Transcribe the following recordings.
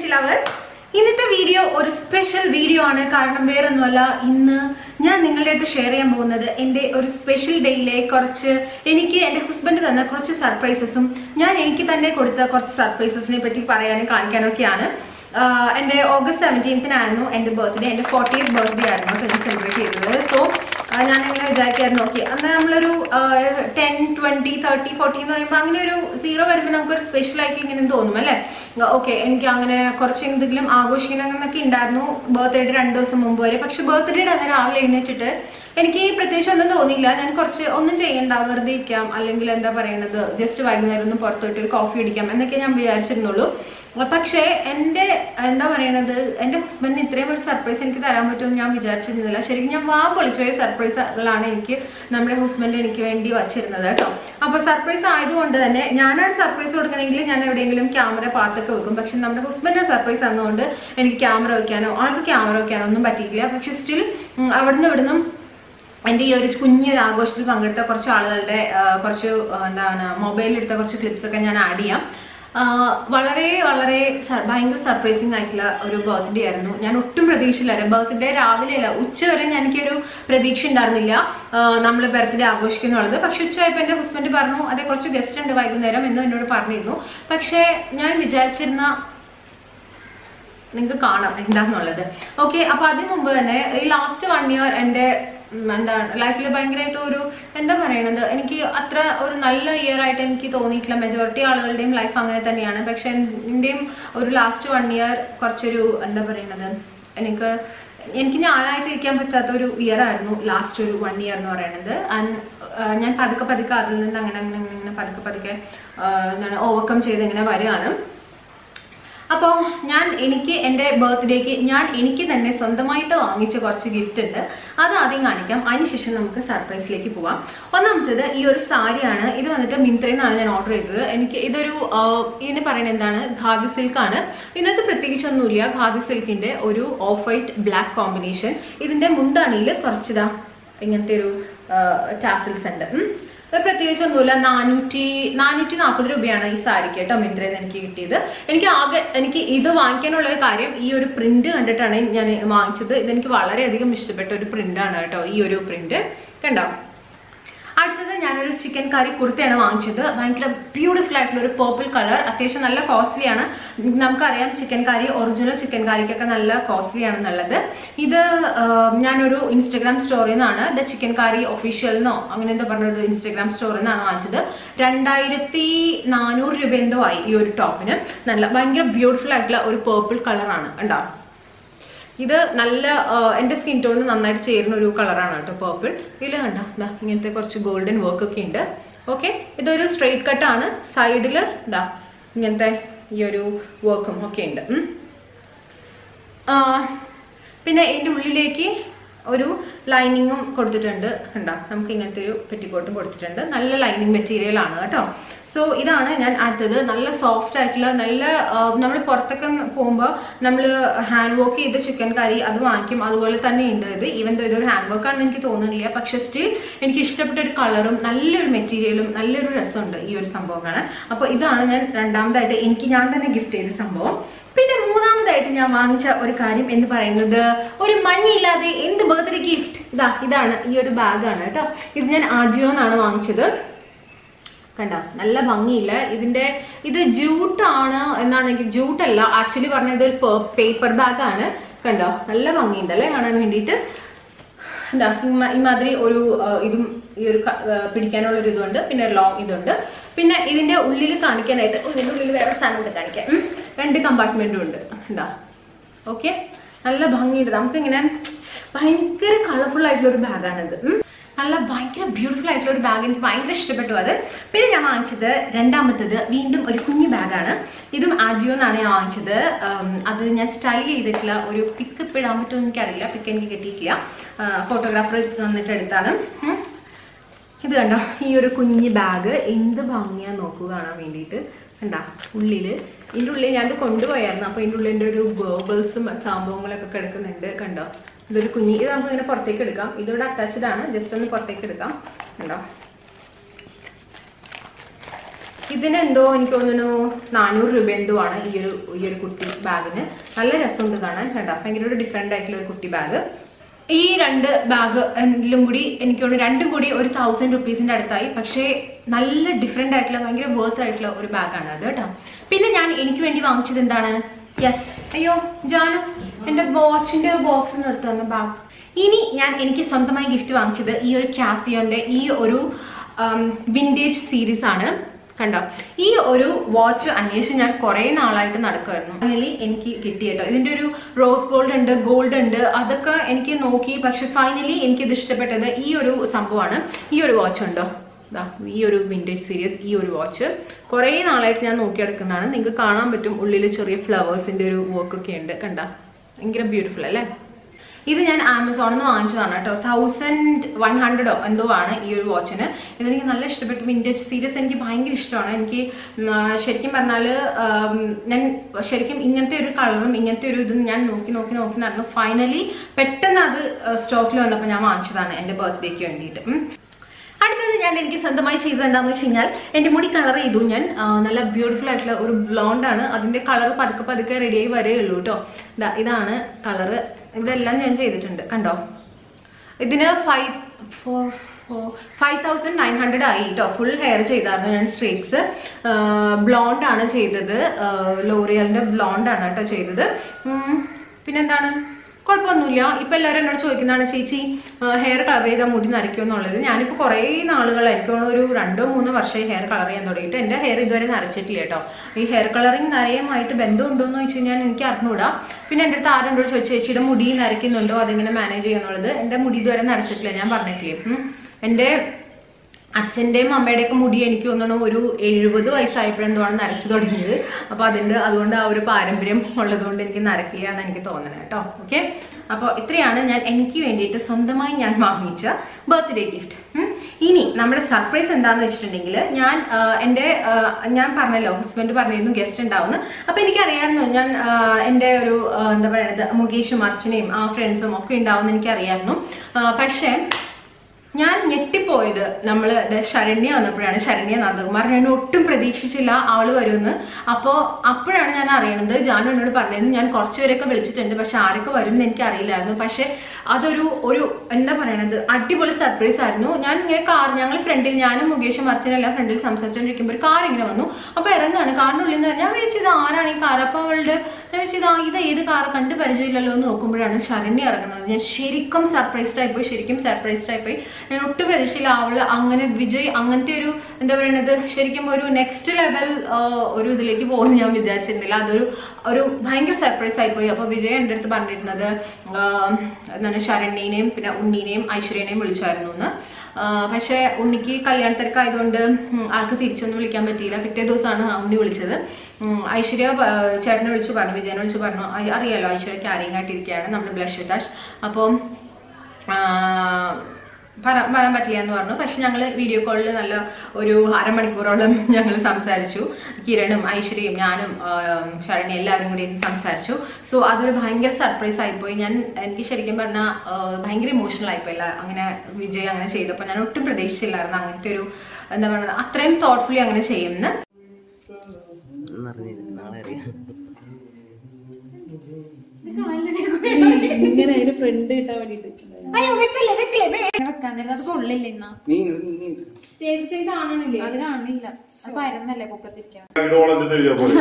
ഋഷി lovers ഇന്നത്തെ video ഒരു special video ആണ് കാരണം വേറൊന്നുമല്ല ഇന്ന് ഞാൻ നിങ്ങളുടെ അടുത്ത് ഷെയർ ചെയ്യാൻ പോകുന്നത് എൻ്റെ ഒരു സ്പെഷ്യൽ ഡേയിലെ കുറച്ച് എനിക്ക് എൻ്റെ ഹസ്ബൻഡ് തന്ന കുറച്ച് സർപ്രൈസസും ഞാൻ എനിക്ക് തന്നെ കൊടുത്ത കുറച്ച് സർപ്രൈസസിനെ പറ്റി പറയാനും കാണിക്കാനും ഒക്കെയാണ് ആഹ് എൻ്റെ ഓഗസ്റ്റ് സെവൻറ്റീൻത്തിനായിരുന്നു എൻ്റെ ബർത്ത്ഡേ എൻ്റെ ഫോർട്ടീത്ത് ബർത്ത്ഡേ ആയിരുന്നു കേട്ടോ ഞാൻ സെലിബ്രേറ്റ് ചെയ്തത് സോ ഞാൻ അങ്ങനെ വിചാരിക്കായിരുന്നു നോക്കി അന്ന് നമ്മളൊരു ടെൻ ട്വന്റി തേർട്ടി ഫോർട്ടി എന്ന് പറയുമ്പോൾ അങ്ങനെ ഒരു സീറോ വരുമ്പോൾ നമുക്കൊരു സ്പെഷ്യൽ ആയിട്ട് ഇങ്ങനെ തോന്നും അല്ലേ ഓക്കെ എനിക്ക് അങ്ങനെ കുറച്ച് എന്തെങ്കിലും ആഘോഷിക്കണം എന്നൊക്കെ ഉണ്ടായിരുന്നു ബർത്ത്ഡേയുടെ രണ്ട് ദിവസം മുമ്പ് വരെ പക്ഷെ ബർത്ത്ഡേയുടെ അന്ന് രാവിലെ എഴുന്നേറ്റിട്ട് എനിക്ക് പ്രത്യേകിച്ച് ഒന്നും തോന്നിയില്ല ഞാൻ കുറച്ച് ഒന്നും ചെയ്യണ്ട വെറുതെ ഇരിക്കാം അല്ലെങ്കിൽ എന്താ പറയുന്നത് ജസ്റ്റ് വൈകുന്നേരം ഒന്ന് പുറത്തോട്ട് ഒരു കോഫി അടിക്കാം എന്നൊക്കെ ഞാൻ വിചാരിച്ചിരുന്നുള്ളൂ പക്ഷേ എൻ്റെ എന്താ പറയണത് എൻ്റെ ഹസ്ബൻഡിന് ഇത്രയും ഒരു സർപ്രൈസ് എനിക്ക് തരാൻ പറ്റുമെന്ന് ഞാൻ വിചാരിച്ചിരുന്നില്ല ശരിക്കും ഞാൻ വാ പൊളിച്ചോയ സർപ്രൈസുകളാണ് എനിക്ക് നമ്മുടെ ഹസ്ബൻഡ് എനിക്ക് വേണ്ടി വച്ചിരുന്നത് കേട്ടോ അപ്പോൾ സർപ്രൈസ് ആയതുകൊണ്ട് തന്നെ ഞാനാണ് സർപ്രൈസ് കൊടുക്കണമെങ്കിൽ ഞാൻ എവിടെയെങ്കിലും ക്യാമറ പാത്തൊക്കെ വെക്കും പക്ഷെ നമ്മുടെ ഹസ്ബൻഡിന് സർപ്രൈസ് തന്നുകൊണ്ട് എനിക്ക് ക്യാമറ വെക്കാനോ ആൾക്ക് ക്യാമറ വെക്കാനോ ഒന്നും പറ്റിയില്ല പക്ഷെ സ്റ്റിൽ അവിടുന്ന് ഇവിടുന്നും എൻ്റെ ഈ ഒരു കുഞ്ഞൊരു ആഘോഷത്തിൽ പങ്കെടുത്ത കുറച്ച് ആളുകളുടെ ആ, കുറച്ച് ആ, എന്താണ് മൊബൈലിൽ എടുത്ത കുറച്ച് ക്ലിപ്സ് ഒക്കെ ഞാൻ ആഡ് ചെയ്യാം ആ, വളരെ വളരെ സ- ഭയങ്കര സർപ്രൈസിങ് ആയിട്ടുള്ള ഒരു ബർത്ത്ഡേ ആയിരുന്നു ഞാൻ ഒട്ടും പ്രതീക്ഷയില്ലായിരുന്നു ബർത്ത്ഡേ രാവിലെ അല്ല ഉച്ച വരെ ഞാൻ എനിക്കൊരു പ്രതീക്ഷ ഉണ്ടായിരുന്നില്ല നമ്മൾ ബർത്ത്ഡേ ആഘോഷിക്കുന്നുള്ളത് പക്ഷെ ഉച്ചയായപ്പോൾ എൻ്റെ ഹസ്ബൻഡ് പറഞ്ഞു അതെ കുറച്ച് ഗസ്റ്റ് ഉണ്ട് വൈകുന്നേരം എന്ന് എന്നോട് പറഞ്ഞിരുന്നു പക്ഷേ ഞാൻ വിചാരിച്ചിരുന്ന നിങ്ങൾക്ക് കാണാം എന്താന്നുള്ളത് ഓക്കെ അപ്പൊ അതിന് മുമ്പ് തന്നെ ഈ ലാസ്റ്റ് വൺ ഇയർ എൻ്റെ ഉം, എന്താണ് ലൈഫിൽ ഭയങ്കരമായിട്ട് ഒരു എന്താ പറയണത് എനിക്ക് അത്ര ഒരു നല്ല ഇയർ ആയിട്ട് എനിക്ക് തോന്നിയിട്ടില്ല മെജോറിറ്റി ആളുകളുടെയും ലൈഫ് അങ്ങനെ തന്നെയാണ് പക്ഷെ എൻ്റെയും ഒരു ലാസ്റ്റ് വൺ ഇയർ കുറച്ചൊരു എന്താ പറയണത് എനിക്ക് എനിക്ക് ഞാനായിട്ട് ഇരിക്കാൻ പറ്റാത്ത ഒരു ഇയർ ആയിരുന്നു ലാസ്റ്റ് ഒരു വൺ ഇയർ എന്ന് പറയുന്നത് ആൻഡ് ഞാൻ പതുക്കെ പതുക്കെ അതിൽ നിന്ന് അങ്ങനെ അങ്ങനെ അങ്ങനെ അങ്ങനെ പതുക്കെ പതുക്കെ ആ, എന്താണ് ഓവർകം ചെയ്ത് ഇങ്ങനെ വരികയാണ് അപ്പോൾ ഞാൻ എനിക്ക് എൻ്റെ ബർത്ത്ഡേക്ക് ഞാൻ എനിക്ക് തന്നെ സ്വന്തമായിട്ട് വാങ്ങിച്ച കുറച്ച് ഗിഫ്റ്റ് ഉണ്ട് അത് ആദ്യം കാണിക്കാം അതിനുശേഷം നമുക്ക് സർപ്രൈസിലേക്ക് പോവാം ഒന്നാമത്തേത് ഈ ഒരു സാരിയാണ് ഇത് വന്നിട്ട് മിന്ത്രയിൽ നിന്നാണ് ഞാൻ ഓർഡർ ചെയ്തത് എനിക്ക് ഇതൊരു ആ, ഇതിന് പറയുന്നത് എന്താണ് ഖാദി സിൽക്കാണ് ഇതിനകത്ത് പ്രത്യേകിച്ചൊന്നുമില്ല ഖാദി സിൽക്കിൻ്റെ ഒരു ഓഫ് വൈറ്റ് ബ്ലാക്ക് കോമ്പിനേഷൻ ഇതിൻ്റെ മുന്താണിയിൽ കുറച്ചിതാ ഇങ്ങനത്തെ ഒരു ടാസിൽസ് ഉണ്ട് ഉം. അത് പ്രത്യേകിച്ചൊന്നുമില്ല നാനൂറ്റി നാനൂറ്റി നാൽപ്പത് രൂപയാണ് ഈ സാരിക്ക് കേട്ടോ മിന്ത്രയിൽ നിന്ന് എനിക്ക് കിട്ടിയത് എനിക്ക് ആകെ എനിക്ക് ഇത് വാങ്ങിക്കാനുള്ള ഒരു കാര്യം ഈ ഒരു പ്രിന്റ് കണ്ടിട്ടാണ് ഞാൻ വാങ്ങിച്ചത് ഇതെനിക്ക് വളരെയധികം ഇഷ്ടപ്പെട്ട ഒരു പ്രിന്റാണ് കേട്ടോ ഈ ഒരു പ്രിന്റ് കണ്ടോ അടുത്തത് ഞാനൊരു ചിക്കൻ കറി കുർത്തയാണ് വാങ്ങിച്ചത് ഭയങ്കര ബ്യൂട്ടിഫുൾ ആയിട്ടുള്ള ഒരു പേർപ്പിൾ കളർ അത്യാവശ്യം നല്ല കോസ്റ്റ്ലി ആണ് നമുക്കറിയാം ചിക്കൻ കറി ഒറിജിനൽ ചിക്കൻ കറിക്കൊക്കെ നല്ല കോസ്റ്റ്ലി ആണെന്നുള്ളത് ഇത് ആഹ്, ഞാനൊരു ഇൻസ്റ്റഗ്രാം സ്റ്റോറിൽ നിന്നാണ് ദ ചിക്കൻ കറി ഒഫീഷ്യൽ എന്നോ അങ്ങനെ എന്തോ പറഞ്ഞൊരു ഇൻസ്റ്റഗ്രാം സ്റ്റോറിൽ നിന്നാണ് വാങ്ങിച്ചത് രണ്ടായിരത്തി നാനൂറ് രൂപ എന്തോ ആയി ഈ ഒരു ടോപ്പിന് നല്ല ഭയങ്കര ബ്യൂട്ടിഫുൾ ആയിട്ടുള്ള ഒരു പേർപ്പിൾ കളറാണ് ഉണ്ടോ ഇത് നല്ല ആ, എൻ്റെ സ്കിൻ ടോണിന് നന്നായിട്ട് ചേരുന്ന ഒരു കളറാണ് കേട്ടോ പേർപ്പിൾ ഇതിൽ കണ്ട ഇതാ ഇങ്ങനത്തെ കുറച്ച് ഗോൾഡൻ വർക്ക് ഒക്കെ ഉണ്ട് ഓക്കെ ഇതൊരു സ്ട്രെയിറ്റ് കട്ടാണ് സൈഡിൽ ഇതാ ഇങ്ങനത്തെ ഈ ഒരു വർക്കും ഒക്കെ ഉണ്ട് ഉം. ആ, പിന്നെ ഇതിൻ്റെ ഉള്ളിലേക്ക് ഒരു ലൈനിങ്ങും കൊടുത്തിട്ടുണ്ട് കണ്ടോ നമുക്ക് ഇങ്ങനത്തെ ഒരു പെറ്റിക്കോട്ടും കൊടുത്തിട്ടുണ്ട് നല്ല ലൈനിങ് മെറ്റീരിയൽ ആണ് കേട്ടോ സോ ഇതാണ് ഞാൻ അടുത്തത് നല്ല സോഫ്റ്റ് ആയിട്ടുള്ള നല്ല നമ്മൾ പുറത്തൊക്കെ പോകുമ്പോൾ നമ്മൾ ഹാൻഡ് വർക്ക് ചെയ്ത ചിക്കൻ കറി അത് വാങ്ങിക്കും അതുപോലെ തന്നെ ഉണ്ട് ഇത് ഈവൻ ഇതൊരു ഹാൻഡ് വർക്ക് ആണെന്ന് എനിക്ക് തോന്നുന്നില്ല പക്ഷെ സ്റ്റിൽ എനിക്ക് ഇഷ്ടപ്പെട്ട ഒരു കളറും നല്ലൊരു മെറ്റീരിയലും നല്ലൊരു രസമുണ്ട് ഈ ഒരു സംഭവമാണ് അപ്പോൾ ഇതാണ് ഞാൻ രണ്ടാമതായിട്ട് എനിക്ക് ഞാൻ തന്നെ ഗിഫ്റ്റ് ചെയ്ത സംഭവം പിന്നെ മൂന്നാമതായിട്ട് ഞാൻ വാങ്ങിച്ച ഒരു കാര്യം എന്ന് പറയുന്നത് ഒരു മഞ്ഞയില്ലാതെ എന്ത് ബർത്ത്ഡേ ഗിഫ്റ്റ് ഇതാ ഇതാണ് ഈ ഒരു ബാഗാണ് കേട്ടോ ഇത് ഞാൻ ആജിയോന്നാണ് വാങ്ങിച്ചത് കണ്ടോ നല്ല ഭംഗിയില്ല ഇതിന്റെ ഇത് ജൂട്ടാണ് എന്നാണ് എനിക്ക് ജൂട്ടല്ല ആക്ച്വലി പറഞ്ഞത് ഒരു പേപ്പർ ബാഗാണ് കണ്ടോ നല്ല ഭംഗിയുണ്ട് അല്ലേ കാണാൻ വേണ്ടിയിട്ട് എന്താ ഇമ്മ- ഇമാതിരി ഒരു ആ, ഇതും ഈ ഒരു ക- ആ, പിടിക്കാനുള്ള ഒരു ഇതുണ്ട് പിന്നെ ലോങ് ഇതുണ്ട് പിന്നെ ഇതിന്റെ ഉള്ളിൽ കാണിക്കാനായിട്ട് ഓ, ഇതിന്റെ ഉള്ളിൽ വേറെ സാധനം ഉണ്ട് കാണിക്കാൻ ഉം. രണ്ട് കമ്പാർട്ട്മെന്റും ഉണ്ട് എന്താ ഓക്കെ നല്ല ഭംഗിയുണ്ട് നമുക്കിങ്ങനെ ഭയങ്കര കളർഫുൾ ആയിട്ടുള്ള ഒരു ബാഗാണിത് ഉം. നല്ല ഭയങ്കര ബ്യൂട്ടിഫുൾ ആയിട്ടുള്ള ഒരു ബാഗ് എനിക്ക് ഭയങ്കര ഇഷ്ടപ്പെട്ടു അത് പിന്നെ ഞാൻ വാങ്ങിച്ചത് രണ്ടാമത്തത് വീണ്ടും ഒരു കുഞ്ഞു ബാഗാണ് ഇതും ആജിയോ എന്നാണ് ഞാൻ വാങ്ങിച്ചത് ഉം, അത് ഞാൻ സ്റ്റൈൽ ചെയ്തിട്ടുള്ള ഒരു പിക്ക് ഇപ്പം ഇടാൻ പറ്റുമോ എനിക്കറിയില്ല പിക്ക് എനിക്ക് കിട്ടിയിട്ടില്ല ഫോട്ടോഗ്രാഫർ വന്നിട്ട് എടുത്താണ് ഉം. ഇത് കണ്ടോ ഈ ഒരു കുഞ്ഞ് ബാഗ് എന്ത് ഭംഗിയാ നോക്കുക കാണാൻ വേണ്ടിയിട്ട് കണ്ട ഉള്ളില് ഇതിൻ്റെ ഉള്ളിൽ ഞാനത് കൊണ്ടുപോയായിരുന്നു അപ്പോൾ ഇതിൻ്റെ ഉള്ളിൽ എൻ്റെ ഒരു ഗോബിൾസും സംഭവങ്ങളൊക്കെ കിടക്കുന്നുണ്ട് കണ്ടോ ഇതൊരു കുഞ്ഞി ഇത് നമുക്ക് ഇങ്ങനെ പുറത്തേക്ക് എടുക്കാം ഇതിവിടെ അറ്റാച്ച്ഡ് ആണ് ജസ്റ്റ് ഒന്ന് പുറത്തേക്ക് എടുക്കാം കണ്ടോ ഇതിനെന്തോ എനിക്ക് തോന്നുന്നു നാനൂറ് രൂപ എന്തോ ആണ് ഈ ഒരു ഈ ഒരു കുട്ടി ബാഗിന് നല്ല രസമുണ്ട് കാണാൻ കണ്ട ഭയങ്കര ഒരു ഡിഫറെന്റ് ആയിട്ടുള്ള ഒരു കുട്ടി ബാഗ് ഈ രണ്ട് ബാഗ് എങ്കിലും കൂടി എനിക്ക് തോന്നുന്നു രണ്ടും കൂടി ഒരു തൗസൻഡ് റുപ്പീസിന്റെ അടുത്തായി പക്ഷേ നല്ല ഡിഫറെന്റ് ആയിട്ടുള്ള ഭയങ്കര വേർത്ത് ആയിട്ടുള്ള ഒരു ബാഗാണ് അത് കേട്ടോ പിന്നെ ഞാൻ എനിക്ക് വേണ്ടി വാങ്ങിച്ചത് എന്താണ് യെസ് അയ്യോ ജാനു എന്റെ വാച്ചിന്റെ ബോക്സ് എടുത്തു തന്ന ബാഗ് ഇനി ഞാൻ എനിക്ക് സ്വന്തമായി ഗിഫ്റ്റ് വാങ്ങിച്ചത് ഈ ഒരു കാസിയോന്റെ ഈ ഒരു വിൻറ്റേജ് സീരീസ് ആണ് കണ്ടോ ഈ ഒരു വാച്ച് അന്വേഷിച്ച് ഞാൻ കുറേ നാളായിട്ട് നടക്കുമായിരുന്നു ഫൈനലി എനിക്ക് കിട്ടി കേട്ടോ ഇതിന്റെ ഒരു റോസ് ഗോൾഡ് ഉണ്ട് ഗോൾഡ് ഉണ്ട് അതൊക്കെ എനിക്ക് നോക്കി പക്ഷെ ഫൈനലി എനിക്ക് ഇത് ഇഷ്ടപ്പെട്ടത് ഈ ഒരു സംഭവമാണ് ഈ ഒരു വാച്ച് ഉണ്ടോ ദാ ഈ ഒരു വിൻറ്റേജ് സീരീസ് ഈ ഒരു വാച്ച് കുറേ നാളായിട്ട് ഞാൻ നോക്കിയെടുക്കുന്നതാണ് നിങ്ങൾക്ക് കാണാൻ പറ്റും ഉള്ളിൽ ചെറിയ ഫ്ലവേഴ്സിന്റെ ഒരു വർക്ക് ഒക്കെ ഉണ്ട് കണ്ട ഭയങ്കര ബ്യൂട്ടിഫുൾ അല്ലേ ഇത് ഞാൻ ആമസോണിൽ നിന്ന് വാങ്ങിച്ചതാണ് കേട്ടോ തൗസൻഡ് വൺ ഹൺഡ്രഡോ എന്തോ ആണ് ഈ ഒരു വാച്ചിന് ഇതെനിക്ക് നല്ല ഇഷ്ടപ്പെട്ടു വിൻറ്റേജ് സീരീസ് എനിക്ക് ഭയങ്കര ഇഷ്ടമാണ് എനിക്ക് ഉം, ആ, ശരിക്കും പറഞ്ഞാൽ ഞാൻ ശരിക്കും ഇങ്ങനത്തെ ഒരു കളറും ഇങ്ങനത്തെ ഒരു ഇതും ഞാൻ നോക്കി നോക്കി നോക്കി നടന്നു ഫൈനലി പെട്ടെന്ന് അത് സ്റ്റോക്കിൽ വന്നപ്പോൾ ഞാൻ വാങ്ങിച്ചതാണ് എൻ്റെ ബർത്ത്ഡേക്ക് വേണ്ടിയിട്ട് ഉം. അടുത്തത് ഞാൻ എനിക്ക് സ്വന്തമായി ചെയ്തത് എന്താണെന്ന് വെച്ച് കഴിഞ്ഞാൽ എൻ്റെ മുടി കളർ ചെയ്തു ഞാൻ ആ, നല്ല ബ്യൂട്ടിഫുൾ ആയിട്ടുള്ള ഒരു ബ്ലോണ്ട് ആണ് അതിൻ്റെ കളർ പതുക്കെ പതുക്കെ റെഡിയായി വരെയുള്ളൂ കേട്ടോ ഇതാ ഇതാണ് കളറ് ഇവിടെ എല്ലാം ഞാൻ ചെയ്തിട്ടുണ്ട് കണ്ടോ ഇതിന് five four four five thousand nine hundred ആയി കേട്ടോ ഫുൾ ഹെയർ ചെയ്തായിരുന്നു ഞാൻ സ്ട്രേക്സ് ബ്ലോണ്ട് ആണ് ചെയ്തത് ലോറിയലിൻ്റെ ബ്ലോണ്ട് ആണ് കേട്ടോ ചെയ്തത് ഉം, പിന്നെന്താണ് കുഴപ്പമൊന്നുമില്ല ഇപ്പൊ എല്ലാവരും എന്നോട് ചോദിക്കുന്നതാണ് ചേച്ചി ഹെയർ കളർ ചെയ്താൽ മുടി നരയ്ക്കുമോ എന്നുള്ളത് ഞാനിപ്പോൾ കുറേ നാളുകളായിരിക്കും ഒരു രണ്ടോ മൂന്നോ വർഷമായി ഹെയർ കളർ ചെയ്യാൻ തുടങ്ങിയിട്ട് എൻ്റെ ഹെയർ ഇതുവരെ നരച്ചിട്ടില്ല കേട്ടോ ഈ ഹെയർ കളറിങ് നരയുമായിട്ട് ബന്ധമുണ്ടോ എന്ന് വെച്ച് കഴിഞ്ഞാൽ എനിക്ക് അറിഞ്ഞൂടാ പിന്നെ എൻ്റെ അടുത്ത് ആരും എന്നോട് ചോദിച്ചു ചേച്ചിയുടെ മുടി നരയ്ക്കുന്നുണ്ടോ അതെങ്ങനെ മാനേജ് ചെയ്യുന്നുള്ളത് എൻ്റെ മുടി ഇതുവരെ നരച്ചിട്ടില്ല ഞാൻ പറഞ്ഞിട്ടില്ലേ ഉം. എൻ്റെ അച്ഛൻ്റെയും അമ്മയുടെയൊക്കെ മുടി എനിക്ക് തോന്നണം ഒരു എഴുപത് വയസ്സായപ്പോഴെന്താണ് നരച്ചു തുടങ്ങിയത് അപ്പോൾ അതിൻ്റെ അതുകൊണ്ട് ആ ഒരു പാരമ്പര്യം ഉള്ളതുകൊണ്ട് എനിക്ക് നരക്കില്ല എന്ന് എനിക്ക് തോന്നണം കേട്ടോ ഓക്കെ അപ്പോൾ ഇത്രയാണ് ഞാൻ എനിക്ക് വേണ്ടിയിട്ട് സ്വന്തമായി ഞാൻ വാങ്ങിച്ച ബർത്ത്ഡേ ഗിഫ്റ്റ് ഇനി നമ്മുടെ സർപ്രൈസ് എന്താന്ന് വെച്ചിട്ടുണ്ടെങ്കിൽ ഞാൻ ആ, എൻ്റെ ആ, ഞാൻ പറഞ്ഞല്ലോ ഹസ്ബൻഡ് പറഞ്ഞിരുന്നു ഗസ്റ്റ് ഉണ്ടാവുന്നു അപ്പോൾ എനിക്കറിയാമായിരുന്നു ഞാൻ ആ, എൻ്റെ ഒരു ആ, എന്താ പറയുന്നത് മുകേഷും അർച്ചനയും ആ ഫ്രണ്ട്സും ഒക്കെ ഉണ്ടാവുമെന്ന് എനിക്കറിയായിരുന്നു ആ, പക്ഷേ ഞാൻ ഞെട്ടിപ്പോയത് നമ്മൾ ശരണ്യ വന്നപ്പോഴാണ് ശരണ്യ നന്ദകുമാർ ഞാൻ ഒട്ടും പ്രതീക്ഷിച്ചില്ല അവള് വരുമെന്ന് അപ്പോൾ അപ്പോഴാണ് ഞാൻ അറിയണത് ജാനു എന്നോട് പറഞ്ഞിരുന്നു ഞാൻ കുറച്ച് പേരൊക്കെ വിളിച്ചിട്ടുണ്ട് പക്ഷെ ആരൊക്കെ വരും എന്ന് എനിക്ക് അറിയില്ലായിരുന്നു പക്ഷെ അതൊരു ഒരു എന്താ പറയണത് അടിപൊളി സർപ്രൈസ് ആയിരുന്നു ഞാൻ ഇങ്ങനെ കാർ ഞങ്ങൾ ഫ്രണ്ടിൽ ഞാനും മുകേഷും അച്ഛനും എല്ലാം ഫ്രണ്ടിൽ സംസാരിച്ചുകൊണ്ടിരിക്കുമ്പോൾ ഒരു കാർ ഇങ്ങനെ വന്നു അപ്പോൾ ഇറങ്ങാണ് കാറിനുള്ളിൽ നിന്ന് ഞാൻ വിളിച്ചത് ആരാണ് ഈ കാർ അപ്പോൾ അവളുടെ ഞാൻ വിളിച്ചത് ആ ഇത് ഏത് കാർ കണ്ട് പരിചയമില്ലല്ലോ എന്ന് നോക്കുമ്പോഴാണ് ശരണ്യ ഇറങ്ങുന്നത് ഞാൻ ശരിക്കും സർപ്രൈസ്ഡ് ആയിപ്പോയി ശരിക്കും സർപ്രൈസ്ഡ് ആയിപ്പോയി ഞാൻ ഒട്ടും പ്രതീക്ഷയില്ല അവള് അങ്ങനെ വിജയ് അങ്ങനത്തെ ഒരു എന്താ പറയുന്നത് ശരിക്കും ഒരു നെക്സ്റ്റ് ലെവൽ ഒരു ഇതിലേക്ക് പോകുമെന്ന് ഞാൻ വിചാരിച്ചിരുന്നില്ല അതൊരു ഒരു ഭയങ്കര സർപ്രൈസ് ആയിപ്പോയി അപ്പോൾ വിജയ് എൻ്റെ അടുത്ത് പറഞ്ഞിരുന്നത് ആഹ് എന്താണ് ശരണ്യനെയും പിന്നെ ഉണ്ണീനെയും ഐശ്വര്യനെയും വിളിച്ചായിരുന്നു എന്ന് ആഹ് പക്ഷേ ഉണ്ണിക്ക് കല്യാണ തിരക്കായതുകൊണ്ട് ഉം, ആൾക്ക് തിരിച്ചൊന്നും വിളിക്കാൻ പറ്റിയില്ല പിറ്റേ ദിവസമാണ് ഉണ്ണി വിളിച്ചത് ഉം, ഐശ്വര്യ ആ, ചേട്ടനെ വിളിച്ച് പറഞ്ഞു വിജയനെ വിളിച്ച് പറഞ്ഞു "അയ്- അറിയാലോ ഐശ്വര്യ ക്യാരിങ് ആയിട്ടിരിക്കുകയാണ് നമ്മുടെ ബ്ലഷ് ദാഷ് അപ്പം പറ- വരാൻ പറ്റില്ല എന്ന് പറഞ്ഞു പക്ഷെ ഞങ്ങൾ വീഡിയോ കോളിൽ നല്ല ഒരു അരമണിക്കൂറോളം ഞങ്ങൾ സംസാരിച്ചു കിരണും ഐശ്വര്യയും ഞാനും ആം, ശരണ്യ എല്ലാവരും കൂടി ഇരുന്ന് സംസാരിച്ചു സോ അതൊരു ഭയങ്കര സർപ്രൈസ് ആയിപ്പോയി ഞാൻ എനിക്ക് ശരിക്കും പറഞ്ഞാൽ ഭയങ്കര ഇമോഷണൽ ആയിപ്പോയി അല്ല അങ്ങനെ വിജയ് അങ്ങനെ ചെയ്തപ്പോൾ ഞാൻ ഒട്ടും പ്രതീക്ഷിച്ചില്ലായിരുന്നു അങ്ങനത്തെ ഒരു എന്താ പറയുക അത്രയും തോട്ട്ഫുള്ളി അങ്ങനെ ചെയ്യുമെന്ന് എന്നറിഞ്ഞില്ല നാളെ അറിയാം ഇങ്ങനെ അതിന് ഫ്രണ്ട് കിട്ടാൻ വേണ്ടിട്ട് വെക്കാൻ നേരം അത് കൊള്ളില്ല ഇന്നാ നീ ഇങ്ങട് നീ ഇങ്ങട്. കാണണില്ലേ അത് കാണില്ല അത് പരന്നല്ലേ പൊക്കത്തിരിക്കണം ഹോളണ്ടിന്ന് എഴുതിയാ പോലെ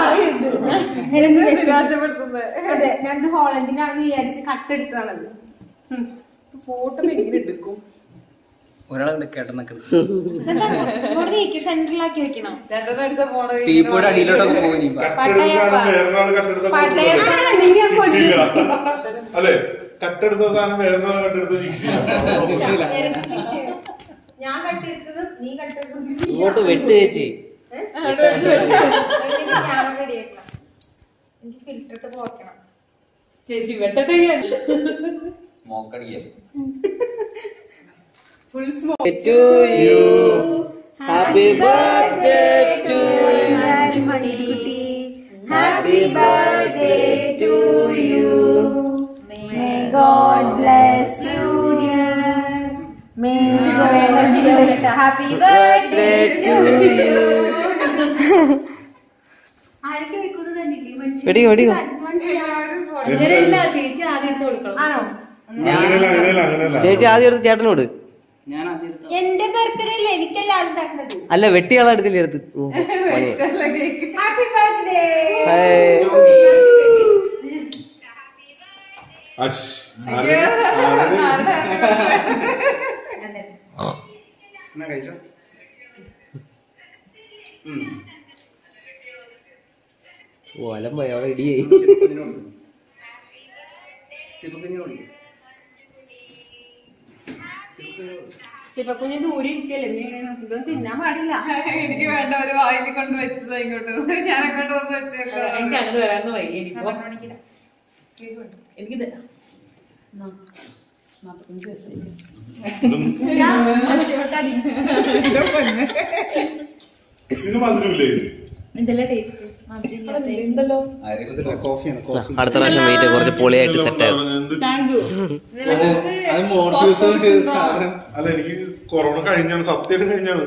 അതെ ഞാൻ ഹോളണ്ടിനാണെന്ന് വിചാരിച്ച് കട്ടെടുത്തതാണത് ഫോട്ടോ എങ്ങനെ എടുക്കും ഒരാളെ കൊണ്ട് കേട്ടെന്നൊക്കെ ഇങ്ങോട്ട് നീക്കി സെന്ററിലാക്കി വെക്കണം രണ്ടെണ്ണടിച്ച ഫോട്ടോ ടീപ്പോയുടെ അടിയിലോട്ടൊക്കെ പോയി നീ കട്ടെടുത്ത സാധനം വേറൊരാൾ കട്ടെടുത്ത ശിക്ഷില്ല അല്ലെ കട്ടെടുത്ത സാധനം വേറൊരാൾ കട്ടെടുത്ത് ശിക്ഷില്ല ഞാൻ കട്ടെടുത്തതും നീ കട്ടെടുത്തതും ഇങ്ങോട്ട് വെട്ട് ചേച്ചി ക്യാമറ റെഡി ആക്കണം എനിക്ക് ഫിൽറ്റർ ഇട്ട് പോക്കണം ചേച്ചി വെട്ടട്ടെ സ്മോക്കടിക്കാൻ ഫുൾ സ്മോ to you. Happy birthday to you. Happy birthday to you. May God bless you, dear. May God bless you. Happy birthday to you. ആരൊക്കെ വെക്കുന്നത് തന്നില്ലേ മനുഷ്യൻ വെടിയോ വെടിയോ അങ്ങനെയല്ല ചേച്ചി ആദ്യം എടുത്ത് കൊടുക്കണം ആണോ അങ്ങനെയല്ല അങ്ങനെയല്ല അങ്ങനെയല്ല ചേച്ചി ആദ്യം എടുത്ത് ചേട്ടനോട് ഞാൻ ആദ്യം എടുത്ത എന്റെ ബർത്ത്ഡേ അല്ലേ എനിക്കല്ല ആദ്യം തരുന്നത് അല്ല വെട്ടിയാളെ എടുത്തില്ല എടുത്ത് ഓ പണിയായി. Happy birthday hi. അശ് ആരെ- ആരെ- എന്നാ കഴിച്ചോ ഉം. ഓ അലമ്പായി അവിടെ ഇടിയായി സിപ്പുക്കുഞ്ഞിന് കൊടുക്ക്. സിപ്പുക്കുഞ്ഞിന് കൊടുക്ക്. സിപ്പുക്കുഞ്ഞിന് കൊടുക്ക്. ശിവക്കുഞ്ഞ് ദൂരെ ഇരിക്കല്ലേ പിന്നെ ഇതൊന്നും തിന്നാൻ പാടില്ല എനിക്ക് വേണ്ട ഒരു വായിൽ കൊണ്ട് വെച്ചതാ ഇങ്ങോട്ട് ഞാൻ അങ്ങോട്ട് വന്ന് വെച്ചല്ലോ എനിക്ക് അങ്ങനെ വരാന്ന് വയ്യ ഇനിയിപ്പോ എനിക്കിത് നാപ്പത്തഞ്ച് വയസ്സായി ഇതിന് മധുരമില്ലേ ഇതല്ലേ ടേസ്റ്റ് ഉണ്ടല്ലോ ഇതില്ല, കോഫിയാണ് ആ, കോഫി അടുത്ത പ്രാവശ്യം വെയിറ്റ് കുറച്ച് പൊളിയായിട്ട് സെറ്റ് ആവും എന്ത് താങ്ക് യു അത് അത് മോട്ടിവേഷൻ ചെയ്ത സാധനം അല്ല എനിക്ക് കൊറോണ കഴിഞ്ഞാണ് സത്യമായിട്ട് കഴിഞ്ഞാണ്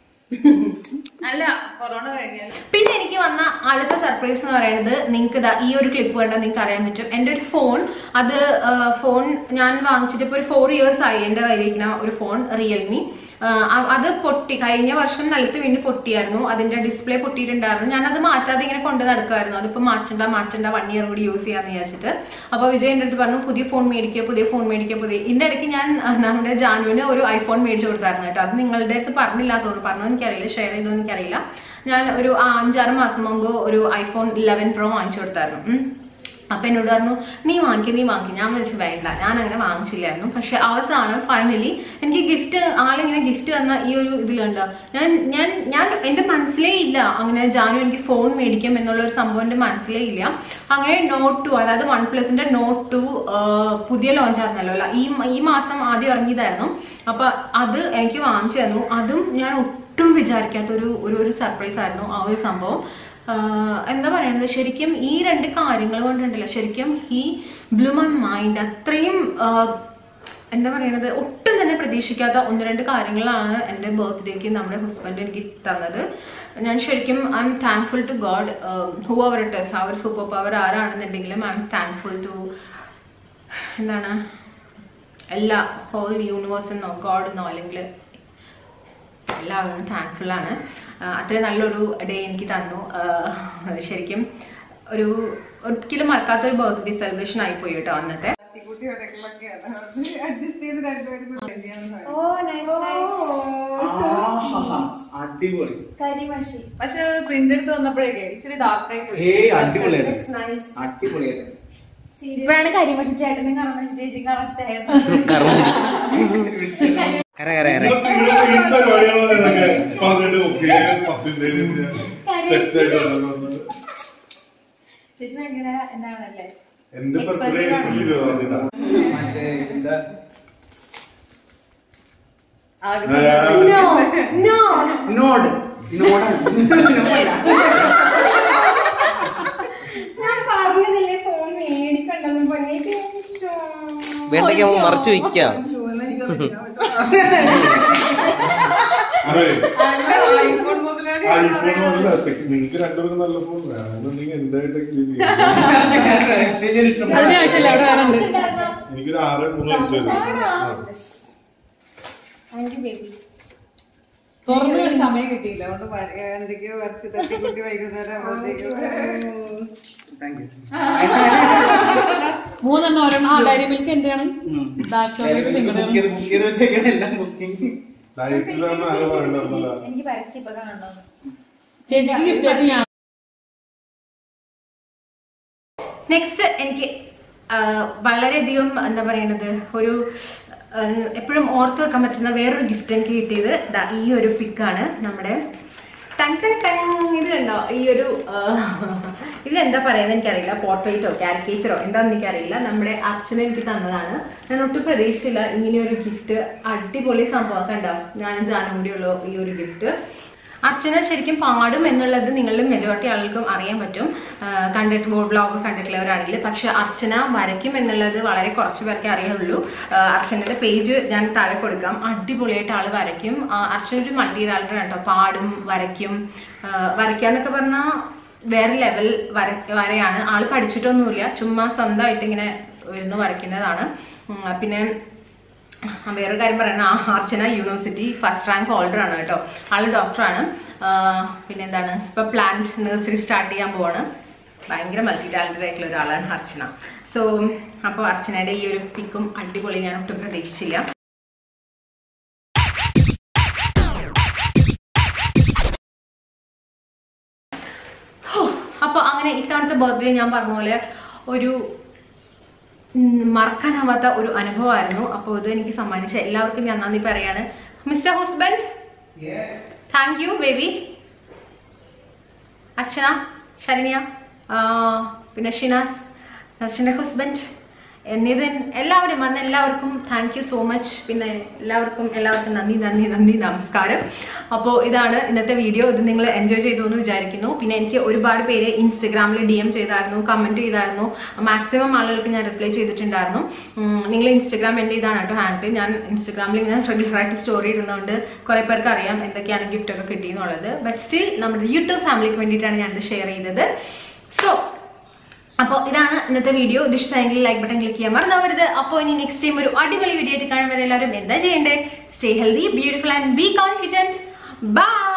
അല്ല കൊറോണ കഴിഞ്ഞാൽ പിന്നെ എനിക്ക് വന്ന അടുത്ത സർപ്രൈസ് എന്ന് പറയുന്നത് നിങ്ങൾക്ക് ഇതാ ഈ ഒരു ക്ലിപ്പ് കണ്ടാൽ നിങ്ങൾക്ക് അറിയാൻ പറ്റും എൻ്റെ ഒരു ഫോൺ അത് ഫോൺ ഞാൻ വാങ്ങിച്ചിട്ട് ഇപ്പോൾ ഒരു ഫോർ ഇയേഴ്സ് ആയി എൻ്റെ കയ്യിലിരിക്കുന്ന ഒരു ഫോൺ റിയൽമി അത് പൊട്ടി കഴിഞ്ഞ വർഷം നിലത്ത് വീണ് പൊട്ടിയായിരുന്നു അതിന്റെ ഡിസ്പ്ലേ പൊട്ടിയിട്ടുണ്ടായിരുന്നു ഞാൻ അത് മാറ്റാതെ ഇങ്ങനെ കൊണ്ട് നടക്കുമായിരുന്നു അതിപ്പോൾ മാറ്റണ്ട മാറ്റണ്ട വൺ ഇയർ കൂടി യൂസ് ചെയ്യാന്ന് വിചാരിച്ചിട്ട് അപ്പോൾ വിജയ് എൻ്റെ അടുത്ത് പറഞ്ഞു പുതിയ ഫോൺ മേടിക്കുക പുതിയ ഫോൺ മേടിക്കുക പുതിയ ഇതിൻ്റെ ഇടയ്ക്ക് ഞാൻ ആ, നമ്മുടെ ജാനുവിന് ഒരു ഐഫോൺ മേടിച്ചു കൊടുത്തായിരുന്നു കേട്ടോ അത് നിങ്ങളുടെ അടുത്ത് പറഞ്ഞില്ലാത്തതുകൊണ്ട് പറഞ്ഞു എനിക്കറിയില്ല ഷെയർ ചെയ്തോ എനിക്കറിയില്ല ഞാൻ ഒരു ആ അഞ്ചാറ് മാസം മുമ്പ് ഒരു ഐഫോൺ ഇലവൻ പ്രോ വാങ്ങിച്ചു കൊടുത്തായിരുന്നു ഉം. അപ്പൊ എന്നോട് പറഞ്ഞു നീ വാങ്ങിക്ക് നീ വാങ്ങിക്ക് ഞാൻ വിളിച്ച് വേണ്ട ഞാൻ അങ്ങനെ വാങ്ങിച്ചില്ലായിരുന്നു പക്ഷെ അവസാനം ഫൈനലി എനിക്ക് ഗിഫ്റ്റ് ആളിങ്ങനെ ഗിഫ്റ്റ് തന്ന ഈ ഒരു ഇതിലുണ്ട് ഞാൻ ഞാൻ ഞാൻ എൻ്റെ മനസ്സിലേ ഇല്ല അങ്ങനെ ജാനു എനിക്ക് ഫോൺ മേടിക്കും എന്നുള്ള ഒരു സംഭവം എൻ്റെ മനസ്സിലേ ഇല്ല അങ്ങനെ നോട്ട് ടു അതായത് വൺ പ്ലസിന്റെ നോട്ട് ടു പുതിയ ലോഞ്ച് ആയിരുന്നല്ലോ അല്ല ഈ ഈ മാസം ആദ്യം ഇറങ്ങിയതായിരുന്നു അപ്പൊ അത് എനിക്ക് വാങ്ങിച്ചു തന്നു അതും ഞാൻ ഒട്ടും വിചാരിക്കാത്ത ഒരു ഒരു ഒരു സർപ്രൈസ് ആയിരുന്നു ആ ഒരു സംഭവം ആഹ് എന്താ പറയുന്നത് ശരിക്കും ഈ രണ്ട് കാര്യങ്ങൾ കൊണ്ടുണ്ടല്ലോ ശരിക്കും ഈ ബ്ലൂ മൈ മൈൻഡ് അത്രയും ആഹ് എന്താ പറയണത് ഒട്ടും തന്നെ പ്രതീക്ഷിക്കാത്ത ഒന്ന് രണ്ട് കാര്യങ്ങളാണ് എൻ്റെ ബർത്ത്ഡേക്ക് നമ്മുടെ ഹസ്ബൻഡ് എനിക്ക് തന്നത് ഞാൻ ശരിക്കും I am thankful to God whoever it is ആ ഒരു സൂപ്പർ പവർ ആരാണെന്നുണ്ടെങ്കിലും ഐ എം താങ്ക്ഫുൾ ടു എന്താണ് എല്ലാ ഹോൾ യൂണിവേഴ്സ് എന്നോ ഗോഡ് എന്നോ അല്ലെങ്കിൽ എല്ലാവരും താങ്ക്ഫുൾ ആണ് ആഹ് അത്രയും നല്ലൊരു ഡേ എനിക്ക് തന്നു ആഹ് ശരിക്കും ഒരു ഒരിക്കലും മറക്കാത്ത ഒരു ബർത്ത്ഡേ സെലിബ്രേഷൻ ആയിപ്പോയി കേട്ടോ അന്നത്തെ തട്ടിക്കൂട്ടി ഒരകളൊക്കെയാണ് അഡ്ജസ്റ്റ് ചെയ്ത് രണ്ടുപേരും കൂടി ചെയ്യാന്ന് ഓ നൈസ് നൈസ് ആഹാഹാ, അടിപൊളി കരിമഷി പക്ഷെ പ്രിന്റ് എടുത്ത് വന്നപ്പോഴേക്കേ ഇച്ചിരി ഡാർക്ക് ആയി പോയി ഏയ് അടിപൊളിയായിട്ട് അടിപൊളിയായിട്ട് ഇപ്പോഴാണ് കരിമഷി ചേട്ടനും കറമഷി ചേച്ചി കറക്റ്റ് ആയത് കർമ്മജി കര കര കര ഇതൊക്കെ ഇവിടെ ഈ പരിപാടികളാണ് ഇതൊക്കെ പറഞ്ഞിട്ട് ഓക്കെ പത്തിന്റെ സെറ്റ് ആയിട്ട് വന്നത്. ചേച്ചി ഭയങ്കര എന്താണല്ലേ എന്റെ ബർത്ത്ഡേ Expressive ആണ്. ഇരുപതാം മറ്റേ എന്താ നോഡ് നോഡ് ഞാൻ പറഞ്ഞതില്ലേ ഫോൺ മേടിക്കണ്ടെന്ന് പറഞ്ഞിട്ട് വേണ്ടയ്ക്ക് നമുക്ക് മറച്ചു വെക്കാം അതെ ഐഫോൺ മുതലാളി ഐഫോൺ നല്ല നിങ്ങൾക്ക് രണ്ടുപേർക്കും നല്ല ഫോൺ വേണമെന്നുണ്ടെങ്കിൽ എന്റെ ആയിട്ട് എക്സ്ചേഞ്ച് ചെയ്യാം അതിന് ആവശ്യമില്ല അവിടെ വേറെ ഉണ്ട് എനിക്കൊരു ആറ് മൂന്ന് മിനിറ്റ് താങ്ക് യു ബേബി തുറന്നു ഒരു സമയം കിട്ടിയില്ല അതുകൊണ്ട് വര- എന്തൊക്കെയോ വരച്ച് തട്ടിക്കൂട്ടി വൈകുന്നേരം ആവുമ്പോഴത്തേക്കും താങ്ക് യു മൂന്നെണ്ണം ഒരെണ്ണം ആ ഡയറി മിൽക്ക് എന്റെയാണ് ഡാർക്ക് ചോക്ലേറ്റ് ബുക്ക് നിങ്ങളുടെയാണ് ചെയ്ത് ബുക്ക് ചെയ്ത് വെച്ചേക്കണ എല്ലാം ബുക്കിംഗ് ലൈറ്റിലാണ് ആകെ വേണ്ടതല്ല എനിക്ക് പരച്ചി ഇപ്പൊ കാണണോ ചേച്ചിക്ക് ഗിഫ്റ്റ് ആയിട്ട് ഞാൻ നെക്സ്റ്റ് എനിക്ക് ആ, വളരെയധികം എന്താ പറയണത് ഒരു എപ്പോഴും ഓർത്ത് വെക്കാൻ പറ്റുന്ന വേറൊരു ഗിഫ്റ്റ് എനിക്ക് കിട്ടിയത് ദാ ഈ ഒരു പിക്കാണ് നമ്മുടെ ടങ് ടങ് ടങ് ഇത് കണ്ടോ ഈ ഒരു ആ, ഇതെന്താ പറയുന്നത് എനിക്കറിയില്ല പോർട്രേറ്റോ കാരിക്കേച്ചറോ എന്താണെന്ന് എനിക്കറിയില്ല നമ്മുടെ അച്ഛൻ എനിക്ക് തന്നതാണ് ഞാൻ ഒട്ടും പ്രതീക്ഷിച്ചില്ല ഇങ്ങനെ ഒരു ഗിഫ്റ്റ് അടിപൊളി സംഭവം കണ്ടോ ഞാൻ ജാനും കൂടിയുള്ള ഈ ഒരു ഗിഫ്റ്റ് അർച്ചന ശരിക്കും പാടും എന്നുള്ളത് നിങ്ങളിൽ മെജോറിറ്റി ആളുകൾക്കും അറിയാൻ പറ്റും ആ, കണ്ടിട്ട് ബോർഡ് ബ്ലോഗ് കണ്ടിട്ടുള്ളവരാണെങ്കിൽ പക്ഷെ അർച്ചന വരയ്ക്കും എന്നുള്ളത് വളരെ കുറച്ച് പേർക്കേ അറിയുള്ളൂ ആ, അർച്ചനയുടെ പേജ് ഞാൻ താഴെ കൊടുക്കാം അടിപൊളിയായിട്ട് ആള് വരയ്ക്കും ആ, അർച്ചന ഒരു മൾട്ടി ടാലൻ്റ് കേട്ടോ പാടും വരയ്ക്കും ആ, വരയ്ക്കാന്നൊക്കെ പറഞ്ഞാൽ വേറെ ലെവൽ വര വരയാണ് ആള് പഠിച്ചിട്ടൊന്നുമില്ല ചുമ്മാ സ്വന്തമായിട്ട് ഇങ്ങനെ ഇരുന്ന് വരയ്ക്കുന്നതാണ് ഉം, പിന്നെ ആ, വേറൊരു കാര്യം പറയുന്നത് ആ Archana university first rank holder ആണ് കേട്ടോ ആള് ഡോക്ടറാണ് പിന്നെ എന്താണ് ഇപ്പൊ പ്ലാന്റ് നഴ്സറി സ്റ്റാർട്ട് ചെയ്യാൻ പോവാണ് ഭയങ്കര മൾട്ടി ടാലന്റഡ് ആയിട്ടുള്ള ഒരാളാണ് അർച്ചന സോ അപ്പോൾ അർച്ചനയുടെ ഈ ഒരു പിക്കും അടിപൊളി ഞാൻ ഒട്ടും പ്രതീക്ഷിച്ചില്ല അപ്പോൾ അങ്ങനെ ഇത്തവണത്തെ ബർത്ത്ഡേ ഞാൻ പറഞ്ഞ പോലെ ഒരു ഉം, മറക്കാനാവാത്ത ഒരു അനുഭവമായിരുന്നു അപ്പോൾ ഇത് എനിക്ക് സമ്മാനിച്ച എല്ലാവർക്കും ഞാൻ നന്ദി പറയാണ് mister husband thank you baby Archana Saranya ആ, പിന്നെ ഷിനാസ് അർച്ചൻ്റെ ഹസ്ബൻഡ് എന്നിതൻ എല്ലാവരും വന്ന എല്ലാവർക്കും താങ്ക് യു സോ മച്ച് പിന്നെ എല്ലാവർക്കും എല്ലാവർക്കും നന്ദി നന്ദി നന്ദി നമസ്കാരം അപ്പോൾ ഇതാണ് ഇന്നത്തെ വീഡിയോ ഇത് നിങ്ങൾ എൻജോയ് ചെയ്തു എന്ന് വിചാരിക്കുന്നു പിന്നെ എനിക്ക് ഒരുപാട് പേര് ഇൻസ്റ്റഗ്രാമിൽ ഡി എം ചെയ്തായിരുന്നു കമൻറ്റ് ചെയ്തായിരുന്നു മാക്സിമം ആളുകൾക്ക് ഞാൻ റിപ്ലൈ ചെയ്തിട്ടുണ്ടായിരുന്നു ഉം, നിങ്ങൾ ഇൻസ്റ്റഗ്രാം എൻ്റെ ഇതാണ് കേട്ടോ ഹാൻഡിൽ ഞാൻ ഇൻസ്റ്റഗ്രാമിൽ ഇങ്ങനെ റെഗുലറായിട്ട് സ്റ്റോറി ഇടുന്നതുകൊണ്ട് കുറേ പേർക്ക് അറിയാം എന്തൊക്കെയാണ് ഗിഫ്റ്റ് ഒക്കെ കിട്ടിയെന്നുള്ളത് ബട്ട് സ്റ്റിൽ നമ്മുടെ യൂട്യൂബ് ഫാമിലിക്ക് വേണ്ടിയിട്ടാണ് ഞാനിത് ഷെയർ ചെയ്തത് സോ അപ്പോൾ ഇതാണ് ഇന്നത്തെ വീഡിയോ ഇത് ഇഷ്ടമായെങ്കിൽ ലൈക്ക് ബട്ടൺ ക്ലിക്ക് ചെയ്യാൻ മറന്നവരുത് അപ്പോൾ ഇനി നെക്സ്റ്റ് ടൈം ഒരു അടിപൊളി വീഡിയോ ആയിട്ട് കാണുമ്പോൾ എല്ലാവരും എന്താ ചെയ്യേണ്ടത് stay healthy beautiful and be confident by